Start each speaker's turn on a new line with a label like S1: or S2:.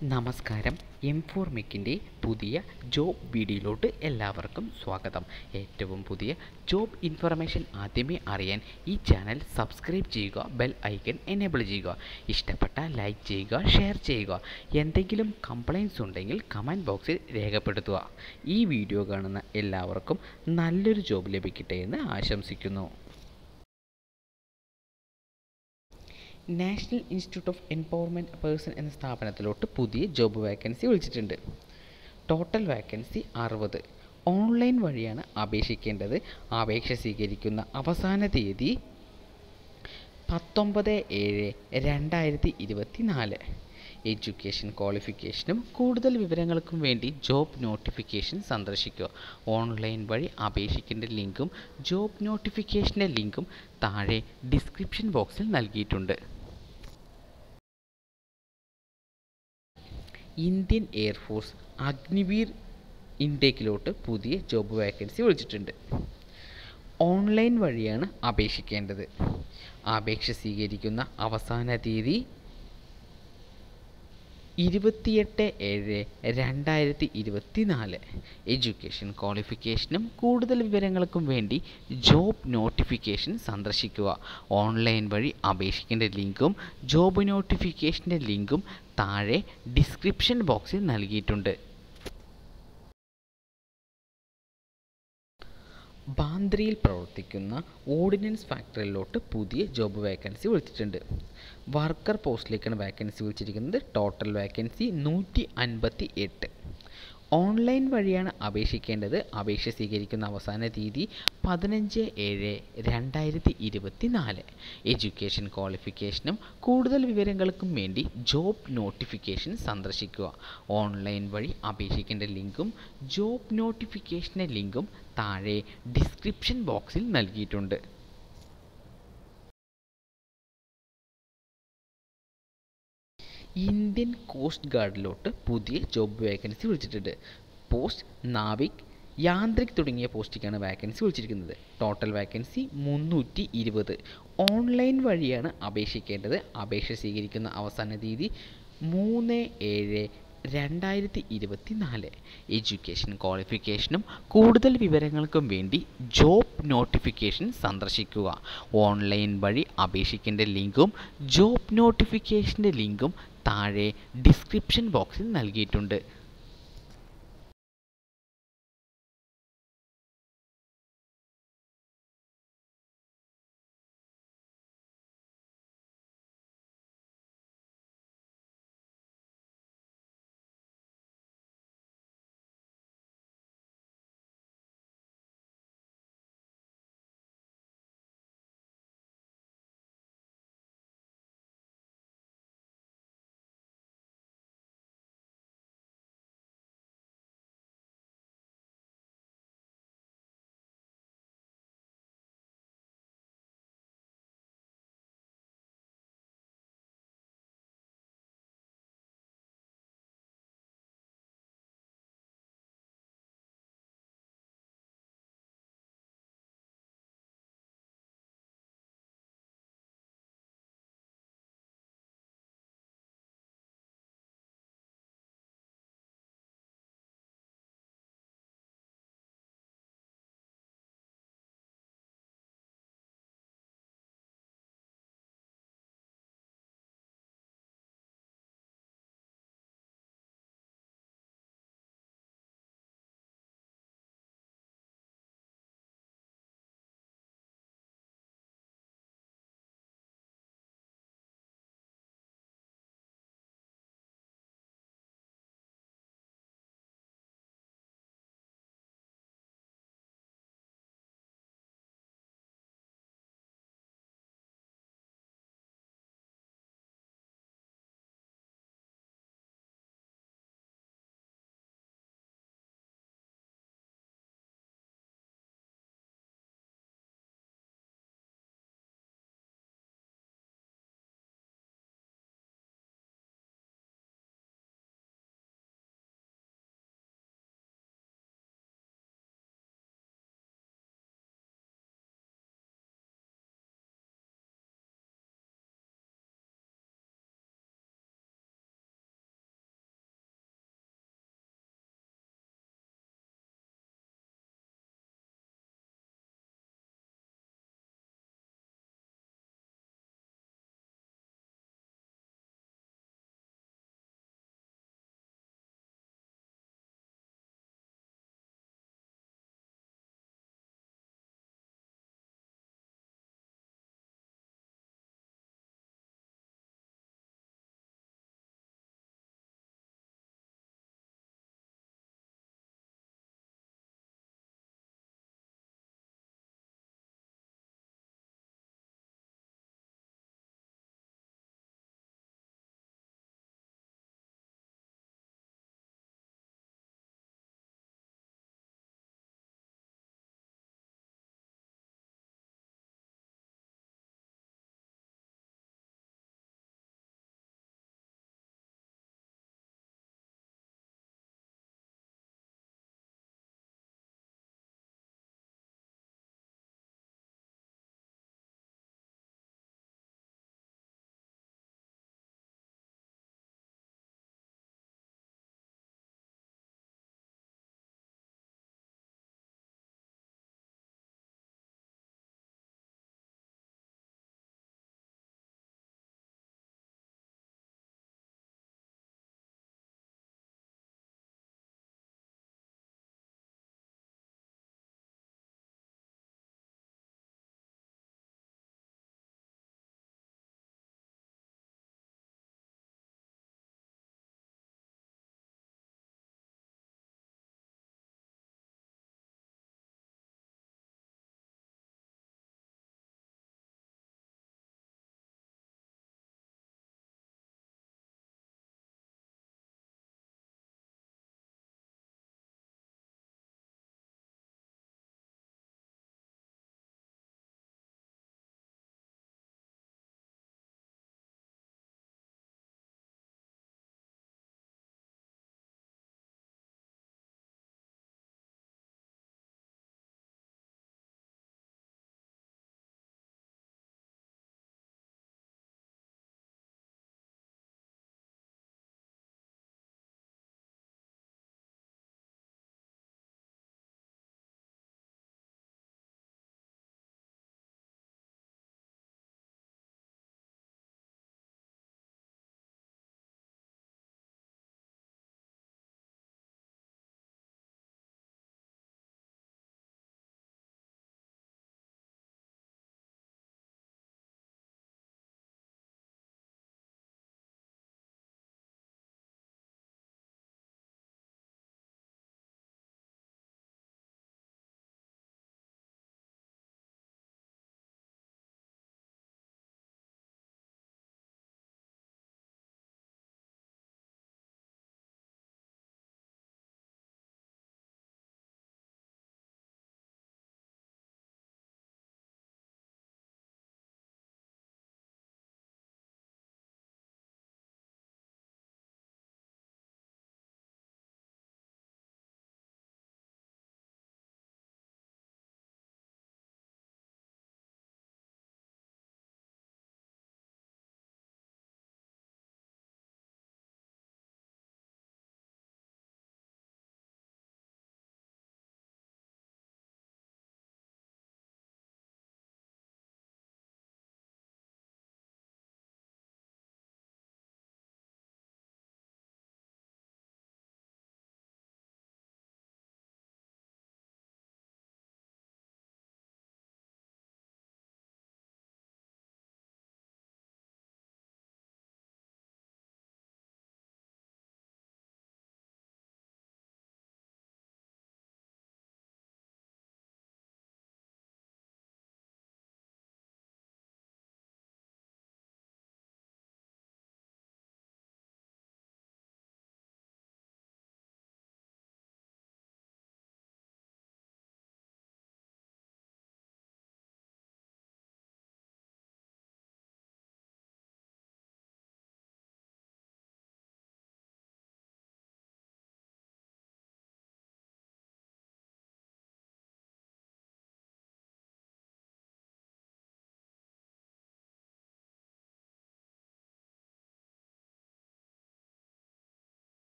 S1: നമസ്കാരം M four മെക്കിൻ്റെ പുതിയ job വീഡിയോയിലോട്ട് എല്ലാവർക്കും സ്വാഗതം ഏറ്റവും പുതിയ ജോബ് ഇൻഫർമേഷൻ ആദ്യമേ അറിയാൻ ഈ ചാനൽ സബ്സ്ക്രൈബ് ചെയ്യുക ബെൽ ഐക്കൺ എനേബിൾ ചെയ്യുക ഇഷ്ടപ്പെട്ട ലൈക്ക് ചെയ്യുക ഷെയർ ചെയ്യുക എന്തെങ്കിലും കംപ്ലൈൻസ് ഉണ്ടെങ്കിൽ കമൻറ്റ് ബോക്സിൽ രേഖപ്പെടുത്തുക ഈ വീഡിയോ കാണുന്ന എല്ലാവർക്കും നല്ലൊരു ജോബ് ലഭിക്കട്ടെ എന്ന് ആശംസിക്കുന്നു national institute of empowerment person എന്ന സ്ഥാപനത്തിലോട്ട് പുതിയ ജോബ് വാക്കൻസി വിളിച്ചിട്ടുണ്ട് ടോട്ടൽ വാക്കൻസി അറുപത് ഓൺലൈൻ വഴിയാണ് അപേക്ഷിക്കേണ്ടത് അപേക്ഷ സ്വീകരിക്കുന്ന അവസാന തീയതി പത്തൊമ്പത് ഏഴ് രണ്ടായിരത്തി ഇരുപത്തി നാല് എഡ്യൂക്കേഷൻ ക്വാളിഫിക്കേഷനും കൂടുതൽ വിവരങ്ങൾക്കും വേണ്ടി ജോബ് നോട്ടിഫിക്കേഷൻ സന്ദർശിക്കുക ഓൺലൈൻ വഴി അപേക്ഷിക്കേണ്ട ലിങ്കും ജോബ് നോട്ടിഫിക്കേഷൻ്റെ ലിങ്കും താഴെ ഡിസ്ക്രിപ്ഷൻ ബോക്സിൽ നൽകിയിട്ടുണ്ട് ഇന്ത്യൻ എയർഫോഴ്സ് അഗ്നിവീർ ഇൻടേക്കിലോട്ട് പുതിയ ജോബ് വാക്കൻസി വിളിച്ചിട്ടുണ്ട് ഓൺലൈൻ വഴിയാണ് അപേക്ഷിക്കേണ്ടത് അപേക്ഷ സ്വീകരിക്കുന്ന അവസാന തീയതി ഇരുപത്തിയെട്ട് ഏഴ് രണ്ടായിരത്തി ഇരുപത്തി നാല് എഡ്യൂക്കേഷൻ ക്വാളിഫിക്കേഷനും കൂടുതൽ വിവരങ്ങൾക്കും വേണ്ടി ജോബ് നോട്ടിഫിക്കേഷൻ സന്ദർശിക്കുക ഓൺലൈൻ വഴി അപേക്ഷിക്കേണ്ട ലിങ്കും ജോബ് നോട്ടിഫിക്കേഷൻ്റെ ലിങ്കും താഴെ ഡിസ്ക്രിപ്ഷൻ ബോക്സിൽ നൽകിയിട്ടുണ്ട് ബാന്ദ്രയിൽ പ്രവർത്തിക്കുന്ന ഓർഡിനൻസ് ഫാക്ടറിയിലോട്ട് പുതിയ ജോബ് വേക്കൻസി വിളിച്ചിട്ടുണ്ട് വർക്കർ പോസ്റ്റിലേക്കാണ് വേക്കൻസി വിളിച്ചിരിക്കുന്നത് ടോട്ടൽ വേക്കൻസി നൂറ്റി അൻപത്തി എട്ട് ഓൺലൈൻ വഴിയാണ് അപേക്ഷിക്കേണ്ടത് അപേക്ഷ സ്വീകരിക്കുന്ന അവസാന തീയതി പതിനഞ്ച് ഏഴ് രണ്ടായിരത്തി ഇരുപത്തി നാല് എഡ്യൂക്കേഷൻ ക്വാളിഫിക്കേഷനും കൂടുതൽ വിവരങ്ങൾക്കും വേണ്ടി ജോബ് നോട്ടിഫിക്കേഷൻ സന്ദർശിക്കുക ഓൺലൈൻ വഴി അപേക്ഷിക്കേണ്ട ലിങ്കും ജോബ് നോട്ടിഫിക്കേഷൻ്റെ ലിങ്കും താഴെ ഡിസ്ക്രിപ്ഷൻ ബോക്സിൽ നൽകിയിട്ടുണ്ട് ഇന്ത്യൻ കോസ്റ്റ് ഗാർഡിലോട്ട് പുതിയ ജോബ് വേക്കൻസി വിളിച്ചിട്ടുണ്ട് പോസ്റ്റ് നാവിക് യാന്ത്രിക് തുടങ്ങിയ പോസ്റ്റിലേക്കാണ് വാക്കൻസി വിളിച്ചിരിക്കുന്നത് ടോട്ടൽ വാക്കൻസി മുന്നൂറ്റി ഇരുപത് ഓൺലൈൻ വഴിയാണ് അപേക്ഷിക്കേണ്ടത് അപേക്ഷ സ്വീകരിക്കുന്ന അവസാന തീയതി മൂന്ന് ഏഴ് രണ്ടായിരത്തി ഇരുപത്തി നാല് എഡ്യൂക്കേഷൻ ക്വാളിഫിക്കേഷനും കൂടുതൽ വിവരങ്ങൾക്കും വേണ്ടി ജോബ് നോട്ടിഫിക്കേഷൻ സന്ദർശിക്കുക ഓൺലൈൻ വഴി അപേക്ഷിക്കേണ്ട ലിങ്കും ജോബ് നോട്ടിഫിക്കേഷൻ്റെ ലിങ്കും താഴെ ഡിസ്ക്രിപ്ഷൻ ബോക്സിൽ നൽകിയിട്ടുണ്ട്